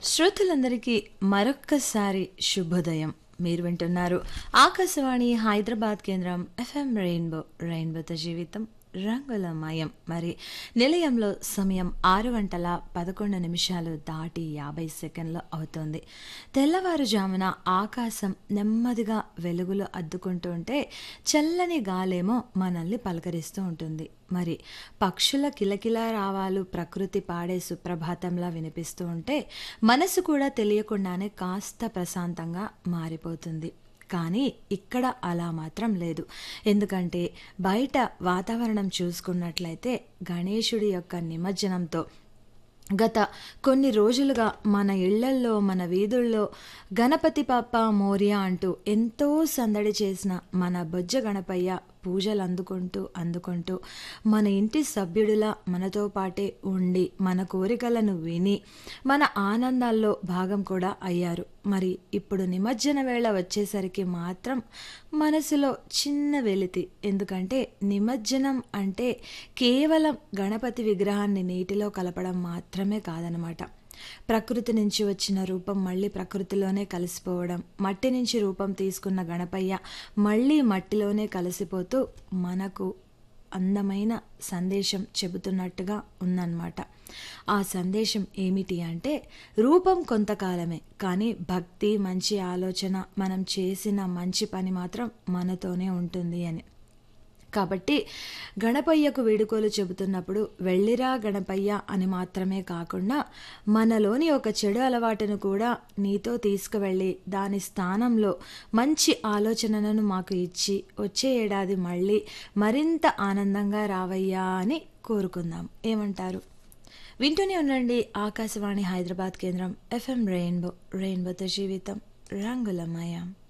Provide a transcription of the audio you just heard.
శ్రోతలందరికీ మరొక్కసారి శుభోదయం మీరు వింటున్నారు ఆకాశవాణి హైదరాబాద్ కేంద్రం ఎఫ్ఎం రెయిన్బో రెయిన్బోతో జీవితం రంగులమయం మరి నిలయంలో సమయం ఆరు గంటల పదకొండు నిమిషాలు దాటి యాభై సెకండ్లు అవుతోంది తెల్లవారుజామున ఆకాశం నెమ్మదిగా వెలుగులు అద్దుకుంటూ ఉంటే చల్లని గాలేమో మనల్ని పలకరిస్తూ ఉంటుంది మరి పక్షుల కిలకిలా రావాలు ప్రకృతి పాడే సుప్రభాతంలా వినిపిస్తూ ఉంటే మనసు కూడా తెలియకుండానే కాస్త ప్రశాంతంగా మారిపోతుంది కానీ ఇక్కడ అలా మాత్రం లేదు ఎందుకంటే బయట వాతావరణం చూసుకున్నట్లయితే గణేశుడి యొక్క నిమజ్జనంతో గత కొన్ని రోజులుగా మన ఇళ్లల్లో మన వీధుల్లో గణపతి పాప మోరియా అంటూ ఎంతో సందడి చేసిన మన బొజ్జ గణపయ్య పూజలు అందుకుంటూ అందుకుంటూ మన ఇంటి సభ్యుడిలా మనతో పాటే ఉండి మన కోరికలను విని మన ఆనందాల్లో భాగం కూడా అయ్యారు మరి ఇప్పుడు నిమజ్జన వేళ వచ్చేసరికి మాత్రం మనసులో చిన్న వెలితి ఎందుకంటే నిమజ్జనం అంటే కేవలం గణపతి విగ్రహాన్ని నీటిలో కలపడం మాత్రమే కాదనమాట ప్రకృతి నుంచి వచ్చిన రూపం మళ్ళీ ప్రకృతిలోనే కలిసిపోవడం మట్టి నుంచి రూపం తీసుకున్న గణపయ్య మళ్ళీ మట్టిలోనే కలిసిపోతూ మనకు అందమైన సందేశం చెబుతున్నట్టుగా ఉందన్నమాట ఆ సందేశం ఏమిటి అంటే రూపం కొంతకాలమే కానీ భక్తి మంచి ఆలోచన మనం చేసిన మంచి పని మాత్రం మనతోనే ఉంటుంది అని కాబట్టి గణపయ్యకు వేడుకోలు చెబుతున్నప్పుడు వెళ్ళిరా గణపయ్య అని మాత్రమే కాకుండా మనలోని ఒక చెడు అలవాటును కూడా నీతో తీసుకువెళ్ళి దాని స్థానంలో మంచి ఆలోచనలను మాకు ఇచ్చి వచ్చే ఏడాది మళ్ళీ మరింత ఆనందంగా రావయ్యా అని కోరుకుందాం ఏమంటారు వింటూనే ఉండండి ఆకాశవాణి హైదరాబాద్ కేంద్రం ఎఫ్ఎం రెయిన్బో రెయిన్బోతో జీవితం రంగులమయం